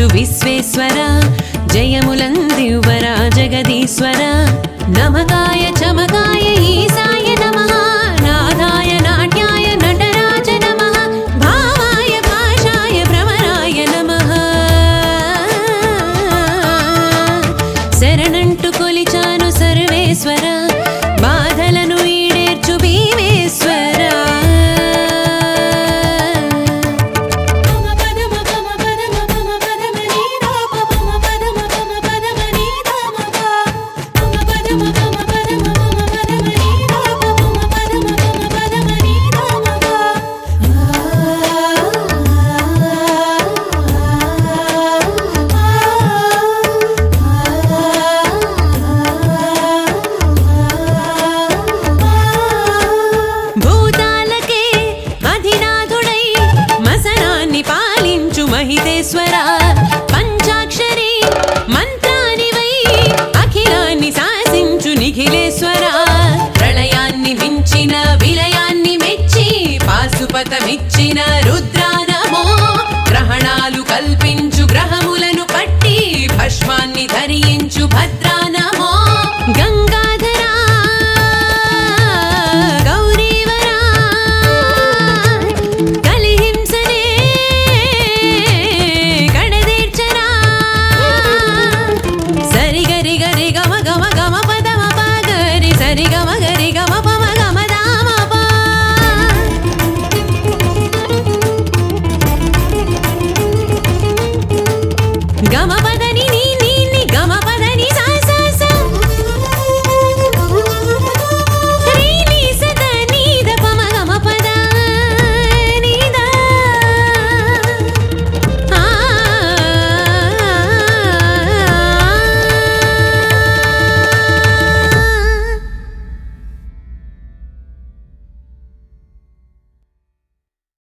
విశ్వేశ్వర జయములందివ్వరా జగదీశ్వర నమకాయ చమకాయ ఈశాయ నమః నాదాయ నాట్యాయ నటరాజ నమః భావాయ భాషాయ భ్రమరాయ నమః శరణంటు కొలిచాను సర్వేశ్వర బాధలను ఈడేర్చు భీమేశ్వర పమ పదమ పమ పదమ పమ పదమ నీరాప పమ పదమ పమ పదమ నీరామప పమ పదమ పమ పదమ పమ పదమ నీరాప పమ పదమ పమ పదమ భూతాలకే అధినాథుడై మసనాన్ని పాలించు మహితేశ్వర పంచాక్షరి మంత్రానివై అఖిలాన్ని శాసించు నిఖిలేశ్వర ప్రళయాన్ని మించిన విలయాన్ని మెచ్చి పాశుపతమిచ్చిన రుద్రానమో గ్రహణాలు కల్పించు గ్రహములను పట్టి భస్మాన్ని ధరించు భద్రానమో గంగ